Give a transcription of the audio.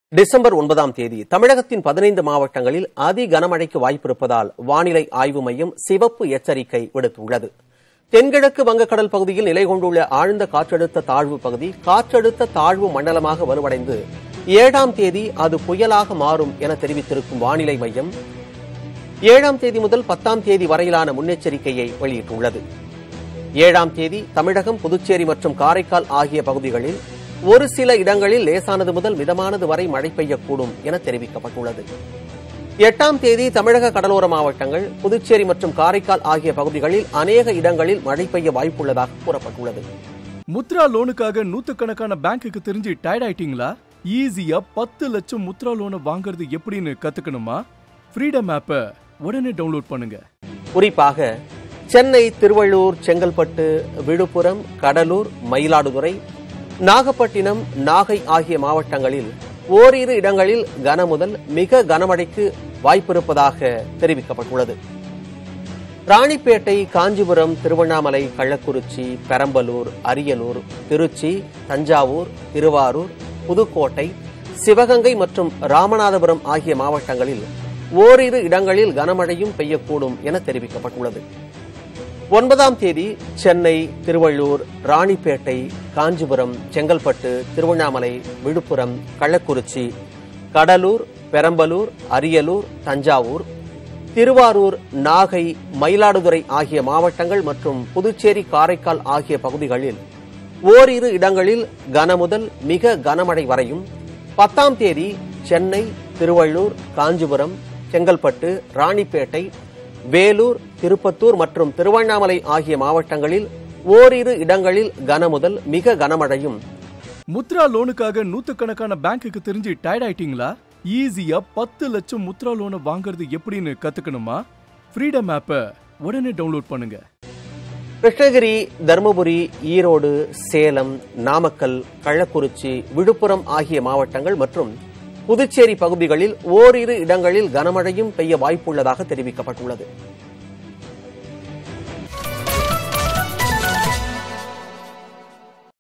December ஒன்பதாம் தேதி தமிழகத்தின் பதினைந்து மாவட்டங்களில் அதி கனமழைக்கு வாய்ப்பிருப்பதால் வானிலை ஆய்வு மையம் சிவப்பு எச்சரிக்கை விடுத்துள்ளது தென்கிழக்கு வங்கக்கடல் பகுதியில் நிலை கொண்டுள்ள ஆழ்ந்த காற்றழுத்த தாழ்வு பகுதி காற்றழுத்த தாழ்வு மண்டலமாக வலுவடைந்து ஏழாம் தேதி அது புயலாக மாறும் என தெரிவித்திருக்கும் வானிலை மையம் ஏழாம் தேதி முதல் பத்தாம் தேதி வரையிலான முன்னெச்சரிக்கையை வெளியிட்டுள்ளது ஏழாம் தேதி தமிழகம் புதுச்சேரி மற்றும் காரைக்கால் ஆகிய பகுதிகளில் ஒரு சில இடங்களில் லேசானது முதல் மிதமானது வரை மழை பெய்யக்கூடும் என தெரிவிக்கப்பட்டுள்ளது எட்டாம் தேதி தமிழக கடலோர மாவட்டங்கள் புதுச்சேரி மற்றும் காரைக்கால் ஆகிய பகுதிகளில் அநேக இடங்களில் மழை பெய்ய வாய்ப்புள்ளதாக கூறப்பட்டுள்ளது முத்ரா லோனுக்காக நூத்துக்கணக்கான பேங்க்குக்கு தெரிஞ்சு டயர்ட் ஆயிட்டீங்களா ஈஸியா பத்து லட்சம் முத்ரா லோனை வாங்குறது எப்படின்னு கத்துக்கணுமா ஃப்ரீடம் ஆப்பை உடனே டவுன்லோட் பண்ணுங்க குறிப்பாக சென்னை திருவள்ளூர் செங்கல்பட்டு விழுப்புரம் கடலூர் மயிலாடுதுறை நாகப்பட்டினம் நாகை ஆகிய மாவட்டங்களில் ஓரிரு இடங்களில் கனமுதல் மிக கனமழைக்கு வாய்ப்பிருப்பதாக தெரிவிக்கப்பட்டுள்ளது ராணிப்பேட்டை காஞ்சிபுரம் திருவண்ணாமலை கள்ளக்குறிச்சி பெரம்பலூர் அரியலூர் திருச்சி தஞ்சாவூர் திருவாரூர் புதுக்கோட்டை சிவகங்கை மற்றும் ராமநாதபுரம் ஆகிய மாவட்டங்களில் ஓரிரு இடங்களில் கனமழையும் பெய்யக்கூடும் என தெரிவிக்கப்பட்டுள்ளது ஒன்பதாம் தேதி சென்னை திருவள்ளூர் ராணிப்பேட்டை காஞ்சிபுரம் செங்கல்பட்டு திருவண்ணாமலை விழுப்புரம் கள்ளக்குறிச்சி கடலூர் பெரம்பலூர் அரியலூர் தஞ்சாவூர் திருவாரூர் நாகை மயிலாடுதுறை ஆகிய மாவட்டங்கள் மற்றும் புதுச்சேரி காரைக்கால் ஆகிய பகுதிகளில் ஓரிரு இடங்களில் கனமுதல் மிக கனமழை வரையும் பத்தாம் தேதி சென்னை திருவள்ளூர் காஞ்சிபுரம் செங்கல்பட்டு ராணிப்பேட்டை வேலூர் திருப்பத்தூர் மற்றும் திருவண்ணாமலை ஆகிய மாவட்டங்களில் ஓரிரு இடங்களில் கனமுதல் மிக கனமழையும் முத்ரா லோனுக்காக நூத்துக்கணக்கான பேங்க்குக்கு தெரிஞ்சு டயர்ட் ஆயிட்டீங்களா ஈஸியா பத்து லட்சம் முத்ரா லோனை வாங்குறது எப்படின்னு கத்துக்கணுமா ஃப்ரீடம் ஆப்பை உடனே டவுன்லோட் பண்ணுங்க கிருஷ்ணகிரி தருமபுரி ஈரோடு சேலம் நாமக்கல் கள்ளக்குறிச்சி விழுப்புரம் ஆகிய மாவட்டங்கள் மற்றும் புதுச்சேரி பகுதிகளில் ஓரிரு இடங்களில் கனமழையும் பெய்ய வாய்ப்புள்ளதாக தெரிவிக்கப்பட்டுள்ளது